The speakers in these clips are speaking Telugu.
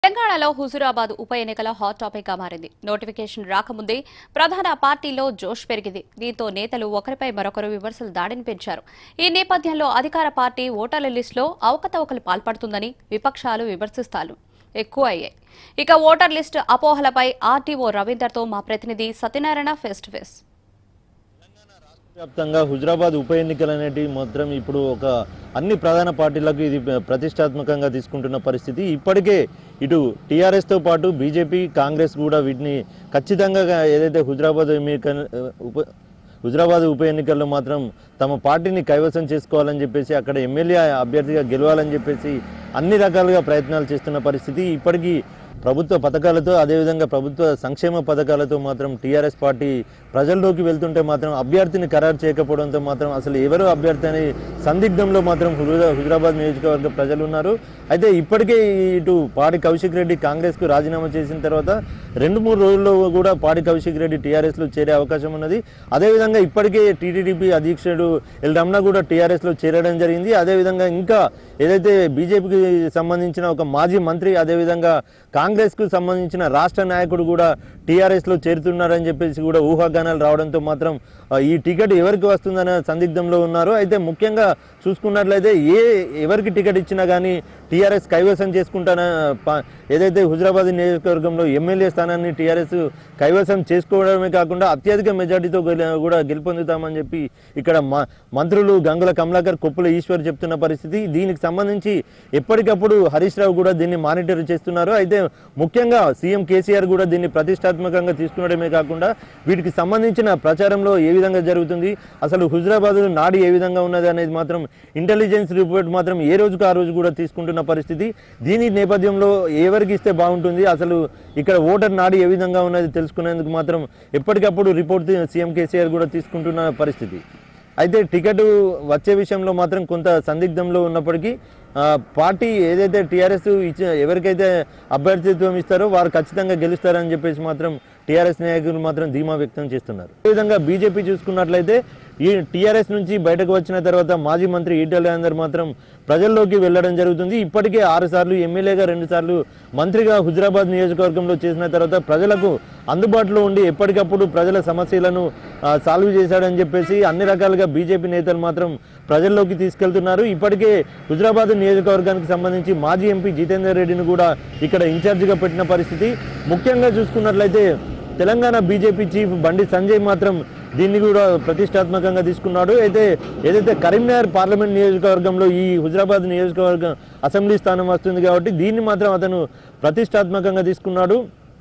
తెలంగాణలో హుజురాబాద్ ఉప ఎన్నికల హాట్ టాపిక్ గా మారింది నోటిఫికేషన్ రాకముందే ప్రధాన పార్టీలో జోష్ పెరిగింది దీంతో నేతలు ఒకరిపై మరొకరు విమర్శలు దాడిని పెంచారు ఈ నేపథ్యంలో అధికార పార్టీ ఓటర్ల లిస్టులో అవకతవకలు పాల్పడుతుందని విపక్షాలు విమర్శిస్తాలు ఎక్కువ అయ్యాయి ఇక ఓటర్ లిస్టు అపోహలపై ఆర్టీఓ రవీందర్తో మా ప్రతినిధి సత్యనారాయణ ఫేస్ టు ఫేస్ వ్యాప్తంగా హుజరాబాద్ ఉప ఎన్నికలు అనేటివి మాత్రం ఇప్పుడు ఒక అన్ని ప్రధాన పార్టీలకు ఇది ప్రతిష్టాత్మకంగా తీసుకుంటున్న పరిస్థితి ఇప్పటికే ఇటు టీఆర్ఎస్తో పాటు బీజేపీ కాంగ్రెస్ కూడా వీటిని ఖచ్చితంగా ఏదైతే హుజరాబాద్ ఎన్నిక ఉప హుజరాబాద్ ఉప ఎన్నికల్లో మాత్రం తమ పార్టీని కైవసం చేసుకోవాలని చెప్పేసి అక్కడ ఎమ్మెల్యే అభ్యర్థిగా గెలవాలని చెప్పేసి అన్ని రకాలుగా ప్రయత్నాలు చేస్తున్న పరిస్థితి ఇప్పటికీ ప్రభుత్వ పథకాలతో అదేవిధంగా ప్రభుత్వ సంక్షేమ పథకాలతో మాత్రం టీఆర్ఎస్ పార్టీ ప్రజల్లోకి వెళ్తుంటే మాత్రం అభ్యర్థిని ఖరారు చేయకపోవడంతో మాత్రం అసలు ఎవరు అభ్యర్థి అనే సందిగ్ధంలో మాత్రం హుజరా- హుజరాబాద్ నియోజకవర్గ ప్రజలు ఉన్నారు అయితే ఇప్పటికే ఇటు పాడి కౌశిక్ రెడ్డి కాంగ్రెస్కు రాజీనామా చేసిన తర్వాత రెండు మూడు రోజుల్లో కూడా పాడి కౌశిక్ రెడ్డి టీఆర్ఎస్లో చేరే అవకాశం ఉన్నది అదేవిధంగా ఇప్పటికే టీటీడీపీ అధ్యక్షుడు ఎల్ రమణ కూడా టీఆర్ఎస్లో చేరడం జరిగింది అదేవిధంగా ఇంకా ఏదైతే బీజేపీకి సంబంధించిన ఒక మాజీ మంత్రి అదేవిధంగా కాంగ్రెస్కు సంబంధించిన రాష్ట్ర నాయకుడు కూడా టీఆర్ఎస్లో చేరుతున్నారని చెప్పేసి కూడా ఊహాగానాలు రావడంతో మాత్రం ఆ, ఈ టికెట్ ఎవరికి వస్తుందనే సందిగ్ధంలో ఉన్నారు అయితే ముఖ్యంగా చూసుకున్నట్లయితే ఏ ఎవరికి టికెట్ ఇచ్చినా కానీ టీఆర్ఎస్ కైవసం చేసుకుంటాన ప- ఏదైతే హుజరాబాద్ నియోజకవర్గంలో ఎమ్మెల్యే స్థానాన్ని టీఆర్ఎస్ కైవసం చేసుకోవడమే కాకుండా అత్యధిక మెజార్టీతో గెల- కూడా గెలుపొందుతామని చెప్పి ఇక్కడ మ- మంత్రులు గంగుల కమలాకర్ కొప్పుల ఈశ్వర్ చెప్తున్న పరిస్థితి దీనికి సంబంధించి ఎప్పటికప్పుడు హరీష్ రావు కూడా దీన్ని మానిటర్ చేస్తున్నారు అయితే ముఖ్యంగా సీఎం కేసీఆర్ కూడా దీన్ని ప్రతిష్టాత్మకంగా తీసుకునడమే కాకుండా వీటికి సంబంధించిన ప్రచారంలో ఏ విధంగా జరుగుతుంది అసలు హుజరాబాద్ నాడు ఏ విధంగా ఉన్నది అనేది మాత్రం ఇంటెలిజెన్స్ రిపోర్ట్ మాత్రం ఏ రోజుకు ఆ రోజు కూడా తీసుకుంటున్న పరిస్థితి దీని నేపథ్యంలో ఎవరికి ఇస్తే బాగుంటుంది అసలు ఇక్కడ ఓటర్ నాడు ఏ విధంగా ఉన్నది తెలుసుకునేందుకు మాత్రం ఎప్పటికప్పుడు రిపోర్ట్ సీఎం కేసీఆర్ కూడా తీసుకుంటున్న పరిస్థితి అయితే టికెట్ వచ్చే విషయంలో మాత్రం కొంత సందిగ్ధంలో ఉన్నప్పటికీ ఆ, పార్టీ ఏదైతే టీఆర్ఎస్ ఇచ్చి ఎవరికైతే అభ్యర్థిత్వం ఇస్తారో వారు ఖచ్చితంగా గెలుస్తారని చెప్పేసి మాత్రం టీఆర్ఎస్ నాయకులు మాత్రం ధీమా వ్యక్తం చేస్తున్నారు అదేవిధంగా బీజేపీ చూసుకున్నట్లయితే ఈ టీఆర్ఎస్ నుంచి బయటకు వచ్చిన తర్వాత మాజీ మంత్రి ఈటెల రాజేందర్ మాత్రం ప్రజల్లోకి వెళ్ళడం జరుగుతుంది ఇప్పటికే ఆరు సార్లు ఎమ్మెల్యేగా రెండు సార్లు మంత్రిగా హుజరాబాద్ నియోజకవర్గంలో చేసిన తర్వాత ప్రజలకు అందుబాటులో ఉండి ఎప్పటికప్పుడు ప్రజల సమస్యలను ఆ, సాల్వ్ చేశాడని చెప్పేసి అన్ని రకాలుగా బీజేపీ నేతలు మాత్రం ప్రజల్లోకి తీసుకెళ్తున్నారు ఇప్పటికే హుజరాబాద్ నియోజకవర్గానికి సంబంధించి మాజీ ఎంపీ జితేందర్ రెడ్డిని కూడా ఇక్కడ ఇన్ఛార్జిగా పెట్టిన పరిస్థితి ముఖ్యంగా చూసుకున్నట్లయితే తెలంగాణ బీజేపీ చీఫ్ బండి సంజయ్ మాత్రం దీన్ని కూడా ప్రతిష్టాత్మకంగా తీసుకున్నాడు అయితే ఏదైతే కరీంనగర్ పార్లమెంట్ నియోజకవర్గంలో ఈ హుజరాబాద్ నియోజకవర్గం అసెంబ్లీ స్థానం వస్తుంది కాబట్టి దీన్ని మాత్రం అతను ప్రతిష్టాత్మకంగా తీసుకున్నాడు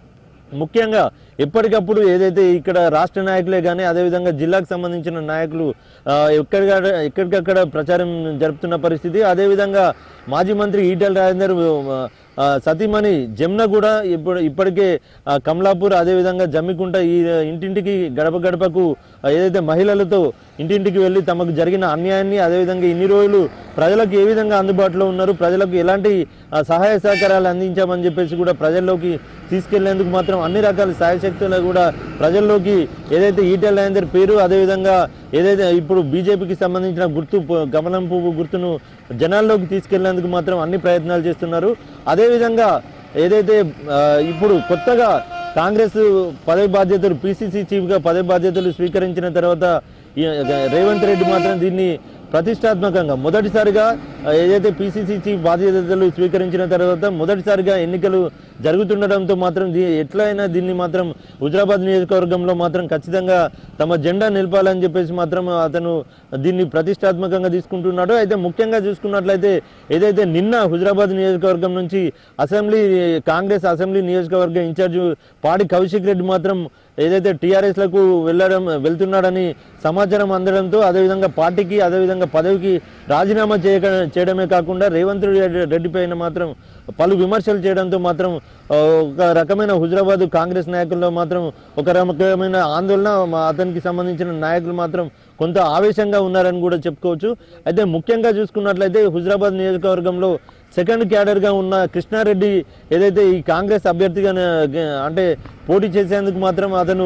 ముఖ్యంగా ఎప్పటికప్పుడు ఏదైతే ఇక్కడ రాష్ట్ర నాయకులే కానీ అదేవిధంగా జిల్లాకు సంబంధించిన నాయకులు ఆ, ఎక్కడికక్కడ ఎక్కడికక్కడ ప్రచారం జరుపుతున్న పరిస్థితి అదేవిధంగా మాజీ మంత్రి ఈటెల రాజేందర్ ఆ, సతీమణి జమున కూడా ఇప్పుడు ఇప్పటికే ఆ, కమలాపూర్ అదేవిధంగా జమ్మికుంట ఈ ఇంటింటికి గడప గడపకు ఆ, ఏదైతే మహిళలతో ఇంటింటికి వెళ్ళి తమకు జరిగిన అన్యాయాన్ని అదేవిధంగా ఇన్ని రోజులు ప్రజలకు ఏ విధంగా అందుబాటులో ఉన్నారు ప్రజలకు ఎలాంటి ఆ, సహాయ సహకారాలు అందించామని చెప్పేసి కూడా ప్రజల్లోకి తీసుకెళ్లేందుకు మాత్రం అన్ని రకాల సాయశక్తులు కూడా ప్రజల్లోకి ఏదైతే ఈటెల రాజేందర్ పేరు అదేవిధంగా ఏదైతే ఇప్పుడు బీజేపీకి సంబంధించిన గుర్తు ప- గమనం పువ్వు గుర్తును జనాల్లోకి తీసుకెళ్లేందుకు మాత్రం అన్ని ప్రయత్నాలు చేస్తున్నారు అదేవిధంగా ఏదైతే ఆ, ఇప్పుడు కొత్తగా కాంగ్రెస్ పదవి బాధ్యతలు పిసిసి చీఫ్గా పదవి బాధ్యతలు స్వీకరించిన తర్వాత ఈ రేవంత్ రెడ్డి మాత్రం దీన్ని ప్రతిష్టాత్మకంగా మొదటిసారిగా ఆ, ఏదైతే పిసిసి చీఫ్ బాధ్యతలు స్వీకరించిన తర్వాత మొదటిసారిగా ఎన్నికలు జరుగుతుండడంతో మాత్రం దీ ఎట్లయినా దీన్ని మాత్రం హుజరాబాద్ నియోజకవర్గంలో మాత్రం ఖచ్చితంగా తమ జెండా నిలపాలని చెప్పేసి మాత్రం అతను దీన్ని ప్రతిష్టాత్మకంగా తీసుకుంటున్నాడు అయితే ముఖ్యంగా చూసుకున్నట్లయితే ఏదైతే నిన్న హుజరాబాద్ నియోజకవర్గం నుంచి అసెంబ్లీ కాంగ్రెస్ అసెంబ్లీ నియోజకవర్గ ఇన్ఛార్జ్ పాడి కౌశిక్ రెడ్డి మాత్రం ఏదైతే టీఆర్ఎస్లకు వెళ్ళడం వెళ్తున్నాడని సమాచారం అందడంతో అదేవిధంగా పార్టీకి అదేవిధంగా పదవికి రాజీనామా చేయక చేయడమే కాకుండా రేవంత్ రెడ్డి రెడ్డి పైన మాత్రం పలు విమర్శలు చేయడంతో మాత్రం ఆ, ఒక రకమైన హుజరాబాద్ కాంగ్రెస్ నాయకుల్లో మాత్రం ఒక రకమైన ఆందోళన మా- అతనికి సంబంధించిన నాయకులు మాత్రం కొంత ఆవేశంగా ఉన్నారని కూడా చెప్పుకోవచ్చు అయితే ముఖ్యంగా చూసుకున్నట్లయితే హుజరాబాద్ నియోజకవర్గంలో సెకండ్ క్యాడర్గా ఉన్న కృష్ణారెడ్డి ఏదైతే ఈ కాంగ్రెస్ అభ్యర్థిగా న- గ- అంటే పోటీ చేసేందుకు మాత్రం అతను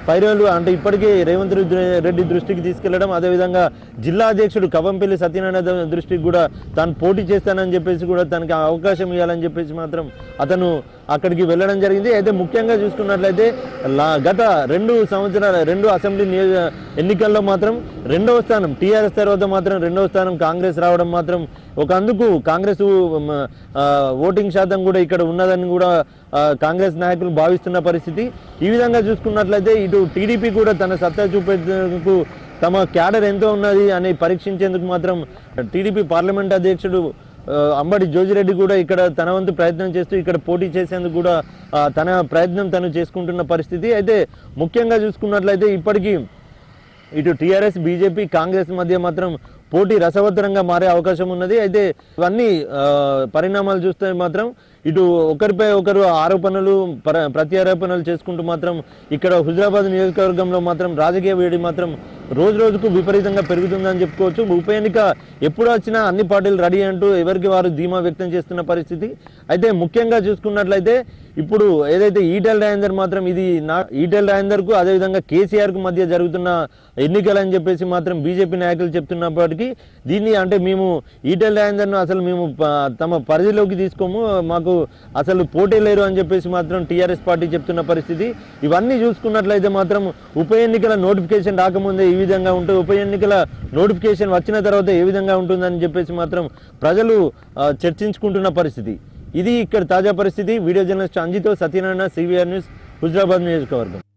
పైరవులు అంటే ఇప్పటికే రేవంత్ రెడ్డి రెడ్డి దృష్టికి తీసుకెళ్లడం అదేవిధంగా జిల్లా అధ్యక్షుడు కవంపల్లి సత్యనారాయణ ద- దృష్టికి కూడా తాను పోటీ చేస్తానని చెప్పేసి కూడా తనకి అవకాశం ఇవ్వాలని చెప్పేసి మాత్రం అతను అక్కడికి వెళ్ళడం జరిగింది అయితే ముఖ్యంగా చూసుకున్నట్లయితే లా- గత రెండు సంవత్సరాల రెండు అసెంబ్లీ నియోజ ఎన్నికల్లో మాత్రం రెండవ స్థానం టీఆర్ఎస్ తర్వాత మాత్రం రెండవ స్థానం కాంగ్రెస్ రావడం మాత్రం ఒక అందుకు కాంగ్రెస్ మ, ఆ, ఓటింగ్ శాతం కూడా ఇక్కడ ఉన్నదని కూడా ఆ, కాంగ్రెస్ నాయకులు భావిస్తున్న పరిస్థితి ఈ విధంగా చూసుకున్నట్లయితే ఇటు టీడీపీ కూడా తన సత్తా చూపేందుకు తమ క్యాడర్ ఎంతో ఉన్నది అని పరీక్షించేందుకు మాత్రం టీడీపీ పార్లమెంట్ అధ్యక్షుడు ఆ, అంబటి జోజిరెడ్డి కూడా ఇక్కడ తన వంతు ప్రయత్నం చేస్తూ ఇక్కడ పోటీ చేసేందుకు కూడా ఆ, తన ప్రయత్నం తను చేసుకుంటున్న పరిస్థితి అయితే ముఖ్యంగా చూసుకున్నట్లయితే ఇప్పటికీ ఇటు టీఆర్ఎస్ బీజేపీ కాంగ్రెస్ మధ్య మాత్రం పోటీ రసవత్తరంగా మారే అవకాశం ఉన్నది అయితే ఇవన్నీ ఆ, పరిణామాలు చూస్తే మాత్రం ఇటు ఒకరిపై ఒకరు ఆరోపణలు ప్ర ప్రత్యారోపణలు చేసుకుంటూ మాత్రం ఇక్కడ హుజరాబాద్ నియోజకవర్గంలో మాత్రం రాజకీయ వేడి మాత్రం రోజు రోజుకు విపరీతంగా పెరుగుతుందని చెప్పుకోవచ్చు ఉప ఎన్నిక ఎప్పుడు వచ్చినా అన్ని పార్టీలు రెడీ అంటూ ఎవరికి వారు ధీమా వ్యక్తం చేస్తున్న పరిస్థితి అయితే ముఖ్యంగా చూసుకున్నట్లయితే ఇప్పుడు ఏదైతే ఈటెల్ రాజేందర్ మాత్రం ఇది నా ఈటెల్ రాజేందర్ కు అదేవిధంగా కేసీఆర్ కు మధ్య జరుగుతున్న ఎన్నికలు అని చెప్పేసి మాత్రం బీజేపీ నాయకులు చెప్తున్నప్పటికీ దీన్ని అంటే మేము ఈటెల్ రాజేందర్ ను అసలు మేము ప- తమ పరిధిలోకి తీసుకోము మాకు అసలు పోటీ లేరు అని చెప్పేసి మాత్రం టీఆర్ఎస్ పార్టీ చెప్తున్న పరిస్థితి ఇవన్నీ చూసుకున్నట్లయితే మాత్రం ఉప ఎన్నికల నోటిఫికేషన్ రాకముందే ఈ విధంగా ఉంటుంది ఉప ఎన్నికల నోటిఫికేషన్ వచ్చిన తర్వాత ఏ విధంగా ఉంటుందని చెప్పేసి మాత్రం ప్రజలు ఆ, చర్చించుకుంటున్న పరిస్థితి ఇది ఇక్కడ తాజా పరిస్థితి వీడియో జర్నలిస్ట్ అంజితో సత్యనారాయణ సివిఆర్ న్యూస్ హుజరాబాద్ నియోజకవర్గం